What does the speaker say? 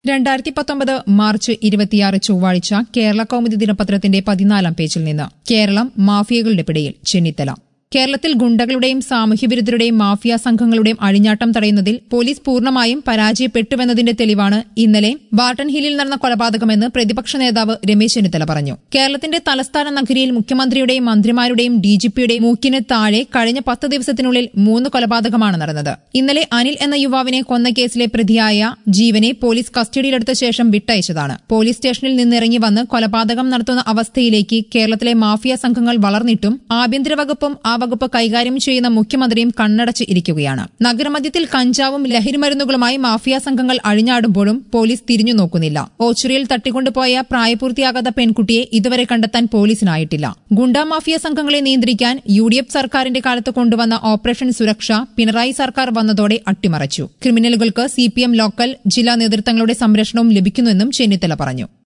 രണ്ടായിരത്തി പത്തൊമ്പത് മാർച്ച് ഇരുപത്തിയാറ് ചൊവ്വാഴ്ച കേരള കൗമുദി ദിനപത്രത്തിന്റെ പതിനാലാം പേജിൽ നിന്ന് കേരളം മാഫിയകളുടെ പിടിയിൽ ചെന്നിത്തല കേരളത്തിൽ ഗുണ്ടകളുടെയും സാമൂഹ്യവിരുദ്ധരുടെയും മാഫിയ സംഘങ്ങളുടെയും അഴിഞ്ഞാട്ടം തടയുന്നതിൽ പോലീസ് പൂർണ്ണമായും പരാജയപ്പെട്ടുവെന്നതിന്റെ തെളിവാണ് ഇന്നലെ ബാർട്ടൺ ഹില്ലിൽ നടന്ന കൊലപാതകമെന്ന് പ്രതിപക്ഷ നേതാവ് രമേശ് ചെന്നിത്തല പറഞ്ഞു കേരളത്തിന്റെ തലസ്ഥാന നഗരിയിൽ മുഖ്യമന്ത്രിയുടെയും മന്ത്രിമാരുടെയും ഡിജിപിയുടെയും മൂക്കിന് താഴെ കഴിഞ്ഞ പത്ത് ദിവസത്തിനുള്ളിൽ മൂന്ന് കൊലപാതകമാണ് നടന്നത് ഇന്നലെ അനിൽ എന്ന യുവാവിനെ കൊന്ന കേസിലെ പ്രതിയായ ജീവനെ പോലീസ് കസ്റ്റഡിയിലെടുത്ത ശേഷം വിട്ടയച്ചതാണ് പോലീസ് സ്റ്റേഷനിൽ നിന്നിറങ്ങി വന്ന് കൊലപാതകം നടത്തുന്ന അവസ്ഥയിലേക്ക് കേരളത്തിലെ മാഫിയ സംഘങ്ങൾ വളർന്നിട്ടും ആഭ്യന്തര വകുപ്പും ആ വകുപ്പ് കൈകാര്യം ചെയ്യുന്ന മുഖ്യമന്ത്രിയും കണ്ണടച്ച് ഇരിക്കുകയാണ് നഗരമധ്യത്തിൽ കഞ്ചാവും ലഹരിമരുന്നുകളുമായി മാഫിയ സംഘങ്ങൾ അഴിഞ്ഞാടുമ്പോഴും പോലീസ് തിരിഞ്ഞു നോക്കുന്നില്ല ഓച്ചുറിയിൽ തട്ടിക്കൊണ്ടുപോയ പ്രായപൂർത്തിയാകാത്ത പെൺകുട്ടിയെ ഇതുവരെ കണ്ടെത്താൻ പോലീസിനായിട്ടില്ല ഗുണ്ടാ മാഫിയ സംഘങ്ങളെ നിയന്ത്രിക്കാൻ യു ഡി എഫ് സർക്കാരിന്റെ കാലത്ത് കൊണ്ടുവന്ന ഓപ്പറേഷൻ സുരക്ഷ പിണറായി സർക്കാർ വന്നതോടെ അട്ടിമറച്ചു ക്രിമിനലുകൾക്ക് സിപിഎം ലോക്കൽ ജില്ലാ നേതൃത്വങ്ങളുടെ സംരക്ഷണവും ലഭിക്കുന്നുവെന്നും ചെന്നിത്തല പറഞ്ഞു